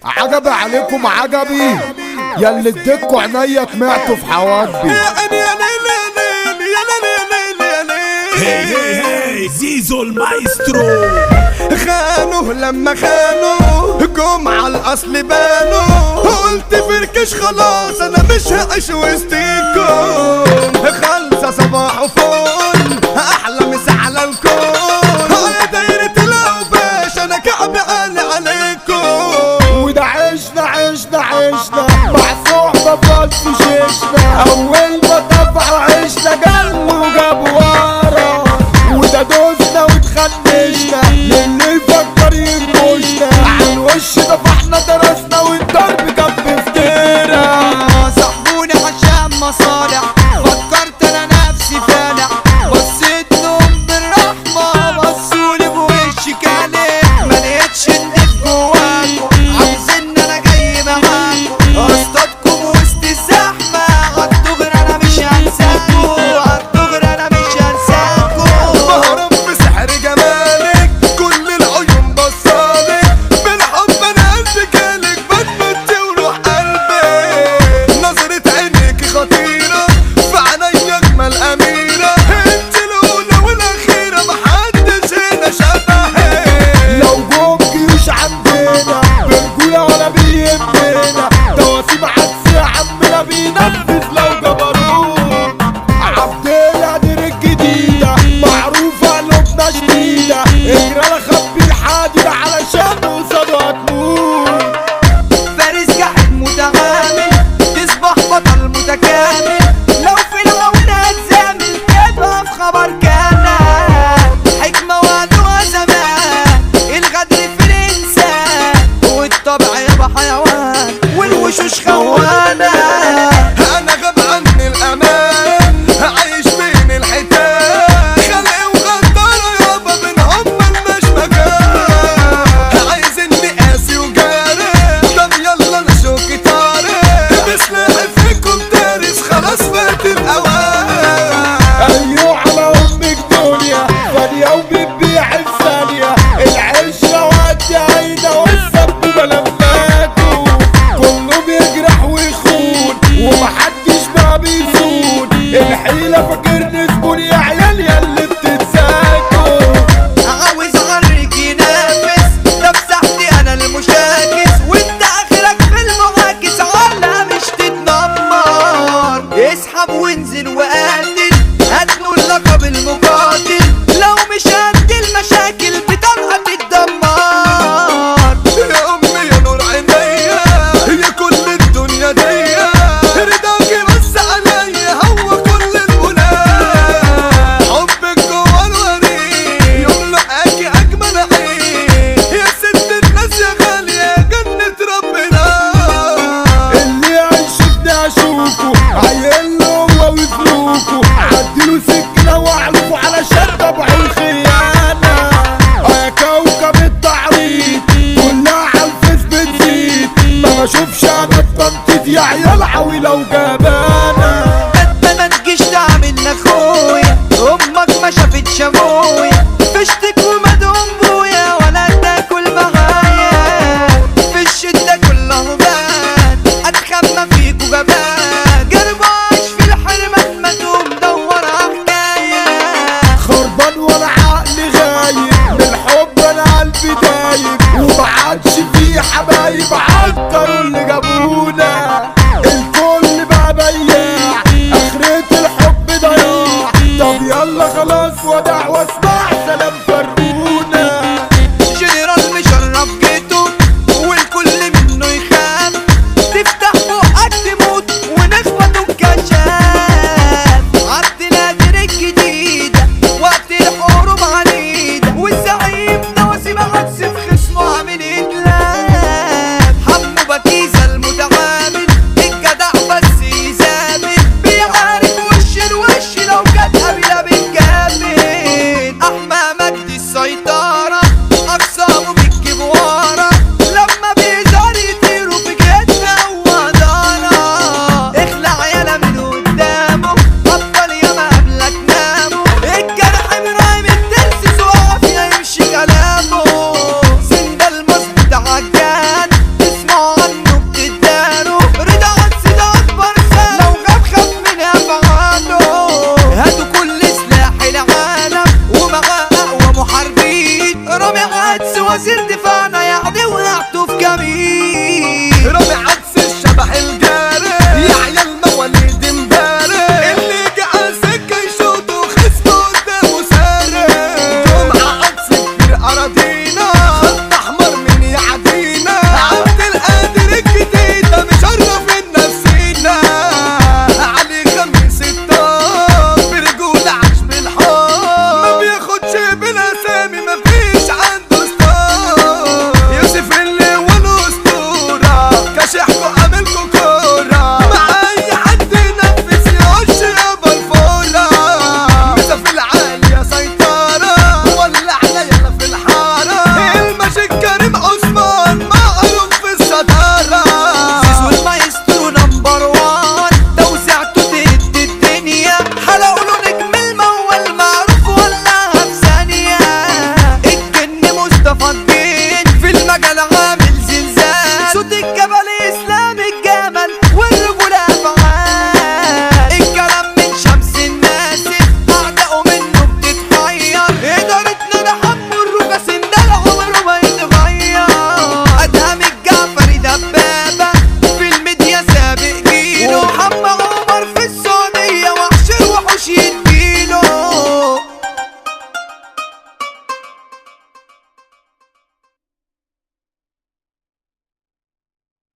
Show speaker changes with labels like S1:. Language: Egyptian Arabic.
S1: عجبي عليكم عجبي ياللي اديتكوا عينيا طمعتوا في حواجبي
S2: يا عيني يا ليل يا ليل يا ليل يا ليل يا
S3: هي
S2: ليل
S3: هي هي زيزو المايسترو
S2: خانوا لما خانوا جم على الاصل بانوا قلت فركش خلاص انا مش هعيش وسطيكم خالصة صباح وفل احلى مسا على الكون يا دايرة الاوباش انا كعب عالي عليكم
S1: وده عشنا عشنا عشنا مع صحبة فالس شيشنا أول ما دفع عشنا قلب وجاب ورا وده دوسنا واتخنشنا للي يفكر ينكشنا عن وش دفعنا درسنا والضرب كان بفترة
S4: صاحبوني عشان مصالح فكرت انا نفسي فالح بصيت لهم بالرحمة بصولي بوشي كالح ملقتش النف جواكم عاوزين انا جاي معاكم اصطادكم وسط الزحمة عالدغري انا مش هنساكم عالدغري انا مش هنساكم
S2: بهرب بسحر جمالك كل العيون بصالك بالحب انا قلبي جالك بتمت وروح قلبي نظرة عينيك خطيرة في عينيا اجمل اميرة انت الاولى والاخيرة محدش هنا شبهك
S1: لو جم جيوش عندنا برجولة ولا بيهمنا تواسيم عكس يا عمنا بينفذ لو جبروت عبد القادر الجديدة معروفة لبنى شديدة اجرى خبي الحادي علشان قصاده هتموت
S4: فارس جاحد متعامل تصبح بطل متكامل لو في العون هتزامل تبقى في خبر كان حكمة وعدوها زمان الغدر في الإنسان والطبع يبقى حيوان والوشوش خوانة
S2: انا غاب عني الامان عايش بين الحيتان خلق وغدارة يابا بينهم ملناش مكان عايزني قاسي وجارح طب يلا انا شوكي طارق بسلاحي فيكم دارس خلاص فات الاوان
S1: ايوه على امك دنيا فانية وبتبيع الثانية العشرة وقت عيدة والسب ملفاته كله بيجرح ويخون ومحدش بقى بيسود الحيلة فاكرني زبون يا عيال ياللي بتتساكوا
S4: عاوز اغرك ينافس ده في ساحتي انا المشاكس وانت اخرك في المعاكس على مش تتنمر اسحب وانزل وقاتل هاتلوا اللقب المقاتل لو مش قد المشاكل بتبقى تتدمر
S2: يا امي يا نور عينيا هي كل الدنيا ديا رضاكي بس عليا هو كل البناء حبك جوا الوريد يملأكي اجمل عين يا ست الناس يا غالية جنة ربنا
S1: اللي يعيشني اشوفه عيل هو وفلوكه عديله سكنه واعرفه علشان طبع الخيانه يا كوكب التعريض كلها على الفيس بتزيد ما بشوفش انا التنطيط يا عيال عويله وجبانه
S4: ما ما تجيش تعمل اخويا امك ما شافتش ابويا فشتك ومدهم بويا ولا تاكل معايا في الشدة كله بان اتخمى فيك وجبان قلبه عايش في الحرمان مدوم دور حكاية
S1: خربان وانا عقلي غايب من الحب انا قلبي دايب ومعادش في حبايب عطروا اللي جابونا الكل بقى
S4: وزير دفاعنا يعني وقعتوا في جميل